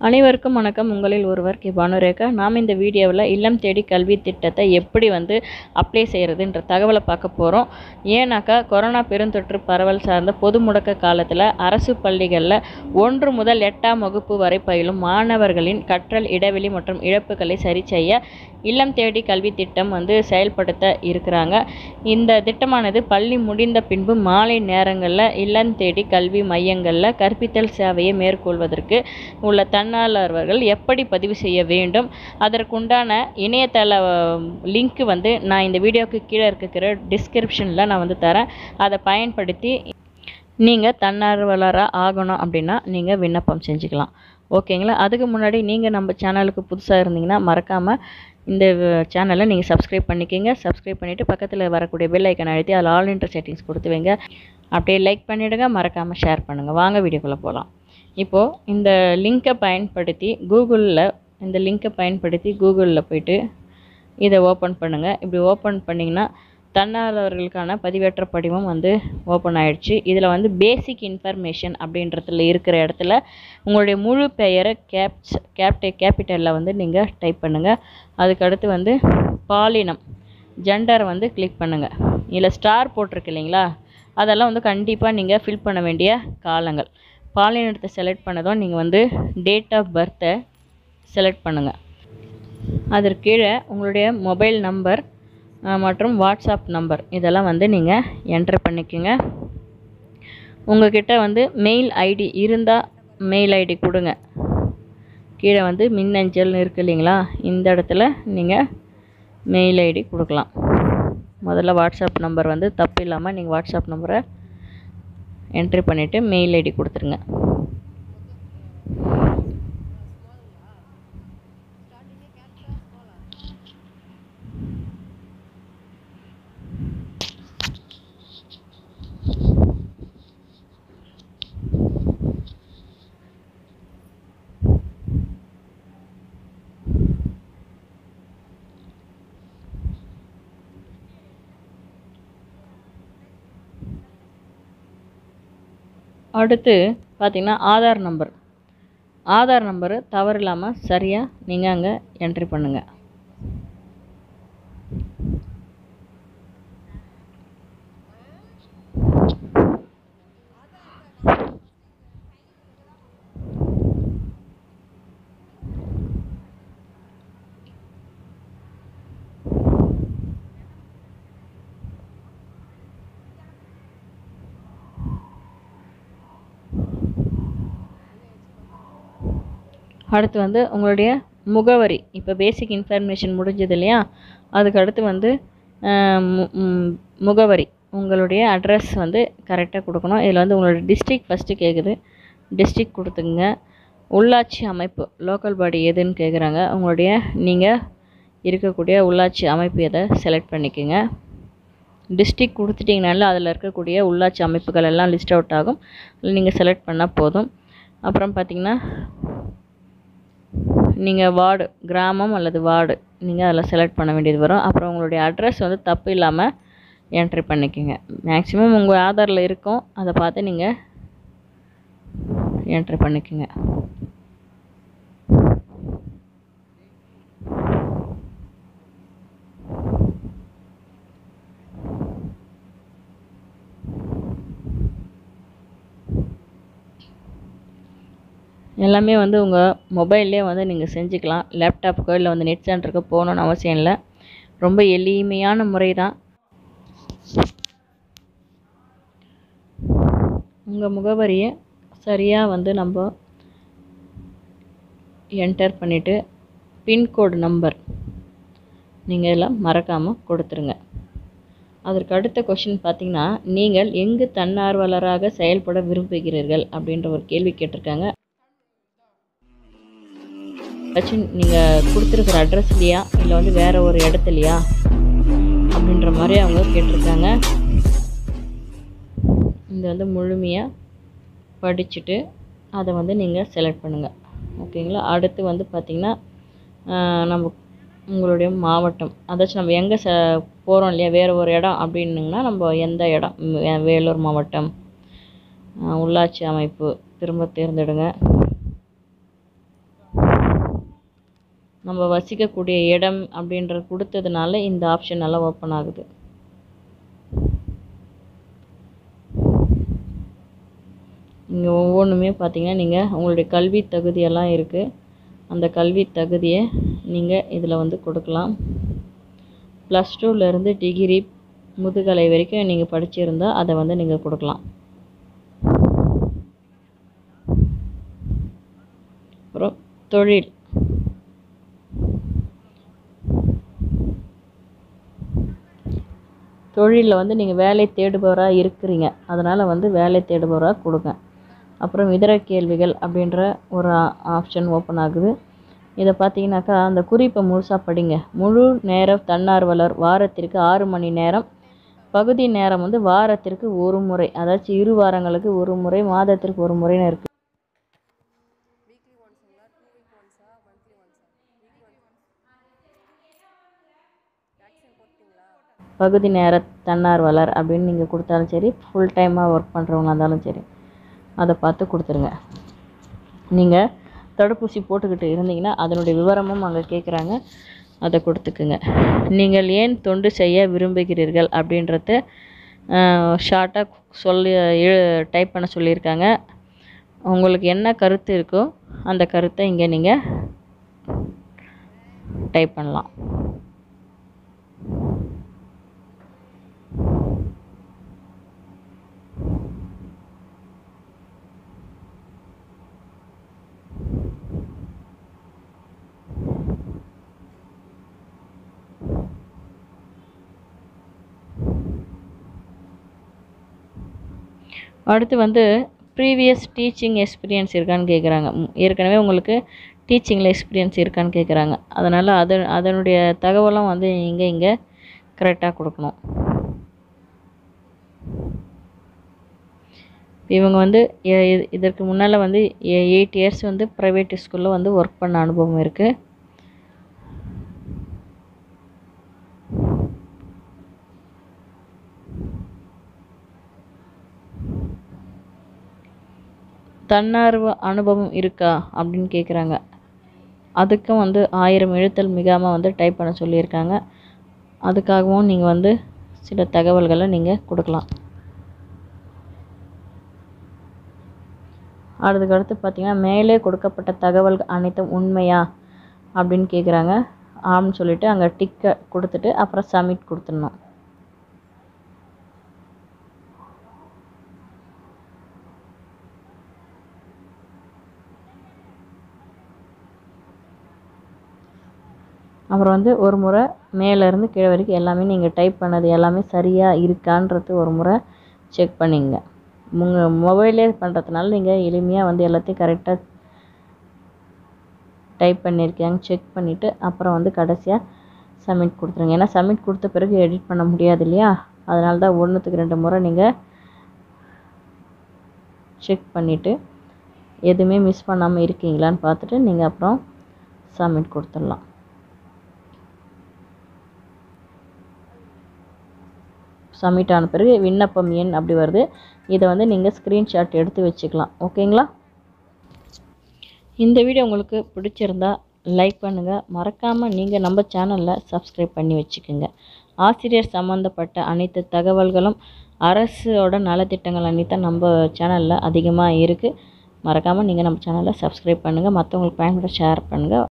அனைவருக்கும் வணக்கம் உங்களில் ஒருவர் கே பானுரேகா நாம் இந்த வீடியோவில் இல்லம் தேடி கல்வி திட்டத்தை எப்படி வந்து அப்ளை செய்கிறதுன்ற தகவலை பார்க்க போகிறோம் ஏன்னாக்கா கொரோனா பெருந்தொற்று பரவல் சார்ந்த பொது முடக்க காலத்தில் அரசு பள்ளிகளில் ஒன்று முதல் எட்டாம் வகுப்பு வரை பயிலும் மாணவர்களின் கற்றல் இடைவெளி மற்றும் இழப்புகளை சரி செய்ய இல்லம் தேடி கல்வி திட்டம் வந்து செயல்படுத்த இருக்கிறாங்க இந்த திட்டமானது பள்ளி முடிந்த பின்பு மாலை நேரங்களில் இல்லம் தேடி கல்வி மையங்களில் கற்பித்தல் சேவையை மேற்கொள்வதற்கு உள்ள தன்னார்வலர்கள் எப்படி பதிவு செய்ய வேண்டும் அதற்குண்டான இணையதள லிங்க் வந்து நான் இந்த வீடியோவுக்கு கீழே இருக்கிற டிஸ்கிரிப்ஷனில் நான் வந்து தரேன் அதை பயன்படுத்தி நீங்கள் தன்னார்வலராக ஆகணும் அப்படின்னா நீங்கள் விண்ணப்பம் செஞ்சுக்கலாம் ஓகேங்களா அதுக்கு முன்னாடி நீங்கள் நம்ம சேனலுக்கு புதுசாக இருந்தீங்கன்னா மறக்காமல் இந்த சேனலை நீங்கள் சப்ஸ்கிரைப் பண்ணிக்கோங்க சப்ஸ்கிரைப் பண்ணிவிட்டு பக்கத்தில் வரக்கூடிய பெல் ஐக்கன் அழுத்தி அதில் ஆல் இன்டர் செட்டிங்ஸ் கொடுத்து வைங்க அப்படியே லைக் பண்ணிவிடுங்க மறக்காமல் ஷேர் பண்ணுங்கள் வாங்க வீடியோக்குள்ளே போகலாம் இப்போது இந்த லிங்க்கை பயன்படுத்தி கூகுளில் இந்த லிங்க்கை பயன்படுத்தி கூகுளில் போயிட்டு இதை ஓப்பன் பண்ணுங்கள் இப்படி ஓப்பன் பண்ணிங்கன்னா தன்னார்வலர்களுக்கான பதிவேற்ற படிவம் வந்து ஓப்பன் ஆயிடுச்சு இதில் வந்து பேசிக் இன்ஃபர்மேஷன் அப்படின்றதுல இருக்கிற இடத்துல உங்களுடைய முழு பெயரை கேப்ஸ் கேப்டே கேபிட்டலில் வந்து நீங்கள் டைப் பண்ணுங்கள் அதுக்கடுத்து வந்து பாலினம் ஜெண்டர் வந்து கிளிக் பண்ணுங்கள் இதில் ஸ்டார் போட்டிருக்கு இல்லைங்களா அதெல்லாம் வந்து கண்டிப்பாக நீங்கள் ஃபில் பண்ண வேண்டிய காலங்கள் பாலினத்தை செலக்ட் பண்ணதும் நீங்கள் வந்து டேட் ஆஃப் பர்த்தை செலக்ட் பண்ணுங்கள் அதற்கு கீழே உங்களுடைய மொபைல் நம்பர் மற்றும் வாட்ஸ்அப் நம்பர் இதெல்லாம் வந்து நீங்கள் என்ட்ரு பண்ணிக்கோங்க உங்கள்கிட்ட வந்து மெயில் ஐடி இருந்தால் மெயில் ஐடி கொடுங்க கீழே வந்து மின்னஞ்சல்னு இருக்கு இல்லைங்களா இந்த இடத்துல நீங்கள் மெயில் ஐடி கொடுக்கலாம் முதல்ல வாட்ஸ்அப் நம்பர் வந்து தப்பு இல்லாமல் நீங்கள் வாட்ஸ்அப் நம்பரை என்ட்ரி பண்ணிவிட்டு மெயில் ஐடி கொடுத்துருங்க அடுத்து பார்த்திங்கன்னா ஆதார் நம்பர் ஆதார் நம்பரு தவறு இல்லாமல் சரியாக நீங்கள் அங்கே என்ட்ரி பண்ணுங்கள் அடுத்து வந்து உங்களுடைய முகவரி இப்போ பேசிக் இன்ஃபர்மேஷன் முடிஞ்சது இல்லையா அதுக்கு அடுத்து வந்து முகவரி உங்களுடைய அட்ரஸ் வந்து கரெக்டாக கொடுக்கணும் இதில் வந்து உங்களோட டிஸ்ட்ரிக் ஃபஸ்ட்டு கேட்குது டிஸ்ட்ரிக் கொடுத்துங்க உள்ளாட்சி அமைப்பு லோக்கல் பாடி எதுன்னு கேட்குறாங்க உங்களுடைய நீங்கள் இருக்கக்கூடிய உள்ளாட்சி அமைப்பு எதை செலக்ட் பண்ணிக்கோங்க டிஸ்ட்ரிக் கொடுத்துட்டிங்கனால அதில் இருக்கக்கூடிய உள்ளாட்சி அமைப்புகள் எல்லாம் லிஸ்ட் அவுட் ஆகும் நீங்கள் செலக்ட் பண்ணால் போதும் அப்புறம் பார்த்திங்கன்னா நீங்கள் வார்டு கிராமம் அல்லது வார்டு நீங்கள் அதில் செலக்ட் பண்ண வேண்டியது வரும் அப்புறம் உங்களுடைய அட்ரஸ் வந்து தப்பு இல்லாமல் என்ட்ரி பண்ணிக்கோங்க மேக்ஸிமம் உங்கள் ஆதாரில் இருக்கும் அதை பார்த்து நீங்கள் என்ட்ரி பண்ணிக்கோங்க எல்லாமே வந்து உங்கள் மொபைல்லே வந்து நீங்கள் செஞ்சுக்கலாம் லேப்டாப்புக்கோ இல்லை வந்து நெட் சென்டருக்கோ போகணுன்னு அவசியம் இல்லை ரொம்ப எளிமையான முறை தான் உங்கள் முகவரியை சரியாக வந்து நம்ம என்டர் பண்ணிவிட்டு பின்கோடு நம்பர் நீங்கள் எல்லாம் மறக்காமல் கொடுத்துருங்க அதற்கு அடுத்த கொஷின் பார்த்திங்கன்னா நீங்கள் எங்கு தன்னார்வலராக செயல்பட விரும்புகிறீர்கள் அப்படின்ற ஒரு கேள்வி கேட்டிருக்காங்க ஏதாச்சும் நீங்கள் கொடுத்துருக்குற அட்ரஸ்லையா இல்லை வந்து வேறு ஒரு இடத்துலையா அப்படின்ற மாதிரி அவங்க கேட்டிருக்காங்க இது வந்து முழுமையாக படிச்சுட்டு அதை வந்து நீங்கள் செலக்ட் பண்ணுங்கள் ஓகேங்களா அடுத்து வந்து பார்த்திங்கன்னா நம்ம உங்களுடைய மாவட்டம் அதாச்சும் நம்ம எங்கே ச போகிறோம் இல்லையா வேறு ஒரு இடம் அப்படின்னுங்கன்னா நம்ம எந்த இடம் வேலூர் மாவட்டம் உள்ளாட்சி அமைப்பு திரும்ப தேர்ந்தெடுங்க நம்ம வசிக்கக்கூடிய இடம் அப்படின்றது கொடுத்ததுனால இந்த ஆப்ஷன் எல்லாம் ஓப்பன் ஆகுது இங்கே ஒவ்வொன்றுமே பார்த்தீங்கன்னா நீங்கள் உங்களுடைய கல்வி தகுதியெல்லாம் இருக்குது அந்த கல்வி தகுதியை நீங்கள் இதில் வந்து கொடுக்கலாம் ப்ளஸ் டூலேருந்து டிகிரி முதுகலை வரைக்கும் நீங்கள் படிச்சிருந்தா அதை வந்து நீங்கள் கொடுக்கலாம் அப்புறம் தொழில் தொழிலில் வந்து நீங்கள் வேலை தேடுபவராக இருக்கிறீங்க அதனால் வந்து வேலை தேடுபவராக கொடுங்க அப்புறம் இதர கேள்விகள் அப்படின்ற ஒரு ஆப்ஷன் ஓப்பன் ஆகுது இதை பார்த்தீங்கன்னாக்கா அந்த குறிப்பை முழுசாக படிங்க முழு நேர தன்னார்வலர் வாரத்திற்கு ஆறு மணி நேரம் பகுதி நேரம் வந்து வாரத்திற்கு ஒரு முறை அதாச்சும் இரு வாரங்களுக்கு ஒரு முறை மாதத்திற்கு ஒரு முறைன்னு இருக்குது வீக்லி ஒன்ஸுங்களா டூ வீக் ஒன்ஸா மந்த்லி ஒன்ஸா வீக்லி ஒன்ஸ் வேக்சின் போட்டிங்களா பகுதி நேர தன்னார்வலர் அப்படின்னு நீங்கள் கொடுத்தாலும் சரி ஃபுல் டைமாக ஒர்க் பண்ணுறவங்க இருந்தாலும் சரி அதை பார்த்து கொடுத்துருங்க நீங்கள் தடுப்பூசி போட்டுக்கிட்டு இருந்தீங்கன்னா அதனுடைய விவரமும் அங்கே கேட்குறாங்க அதை கொடுத்துக்குங்க நீங்கள் ஏன் தொண்டு செய்ய விரும்புகிறீர்கள் அப்படின்றத ஷார்ட்டாக சொல்லி டைப் பண்ண சொல்லியிருக்காங்க உங்களுக்கு என்ன கருத்து இருக்கோ அந்த கருத்தை இங்கே நீங்கள் டைப் பண்ணலாம் அடுத்து வந்து ப்ரீவியஸ் டீச்சிங் எக்ஸ்பீரியன்ஸ் இருக்கான்னு கேட்குறாங்க ம், ஏற்கனவே உங்களுக்கு டீச்சிங்கில் எக்ஸ்பீரியன்ஸ் இருக்கான்னு கேட்குறாங்க அதனால் அது அதனுடைய தகவலும் வந்து நீங்கள் இங்கே கரெக்டாக கொடுக்கணும் இவங்க வந்து எ- இ- இதற்கு முன்னால் வந்து எயிட் இயர்ஸ் வந்து ப்ரைவேட் ஸ்கூலில் வந்து ஒர்க் பண்ண அனுபவம் இருக்குது தன்னார்வ அனுபவம் இருக்கா அப்படின்னு கேட்குறாங்க அதுக்கும் வந்து ஆயிரம் எழுத்தல் மிகாமல் வந்து டைப் பண்ண சொல்லியிருக்காங்க அதுக்காகவும் நீங்கள் வந்து சில தகவல்களை நீங்கள் கொடுக்கலாம் அதுக்கு அடுத்து பார்த்தீங்கன்னா மேலே கொடுக்கப்பட்ட தகவல்கள் அனைத்தும் உண்மையா அப்படின்னு கேட்குறாங்க ஆம்னு சொல்லிட்டு அங்கே டிக்கை கொடுத்துட்டு அப்புறம் சப்மிட் கொடுத்துடணும் அப்புறம் வந்து ஒரு முறை மேலேருந்து கீழே வரைக்கும் எல்லாமே நீங்கள் டைப் பண்ணது எல்லாமே சரியாக இருக்கான்றது ஒரு முறை செக் பண்ணிங்க உங்கள் மொபைலே பண்ணுறதுனால நீங்கள் எளிமையாக வந்து எல்லாத்தையும் கரெக்டாக டைப் பண்ணியிருக்காங்க செக் பண்ணிவிட்டு அப்புறம் வந்து கடைசியாக சப்மிட் கொடுத்துருங்க ஏன்னா சப்மிட் கொடுத்த பிறகு எடிட் பண்ண முடியாது இல்லையா அதனால தான் ஒன்றுத்துக்கு ரெண்டு முறை நீங்கள் செக் பண்ணிவிட்டு எதுவுமே மிஸ் பண்ணாமல் இருக்கீங்களான்னு பார்த்துட்டு நீங்கள் அப்புறம் சப்மிட் கொடுத்துடலாம் சப்மிட் ஆன பிறகு விண்ணப்பம் எண் அப்படி வருது இதை வந்து நீங்கள் ஸ்க்ரீன்ஷாட் எடுத்து வச்சுக்கலாம் ஓகேங்களா இந்த வீடியோ உங்களுக்கு பிடிச்சிருந்தா லைக் பண்ணுங்கள் மறக்காமல் நீங்கள் நம்ம சேனலில் சப்ஸ்கிரைப் பண்ணி வச்சுக்கோங்க ஆசிரியர் சம்மந்தப்பட்ட அனைத்து தகவல்களும் அரசோட நலத்திட்டங்கள் அனைத்தும் நம்ம சேனலில் அதிகமாக இருக்குது மறக்காமல் நீங்கள் நம்ம சேனலை சப்ஸ்கிரைப் பண்ணுங்கள் மற்றவங்களுக்கு பயன்பட ஷேர் பண்ணுங்கள்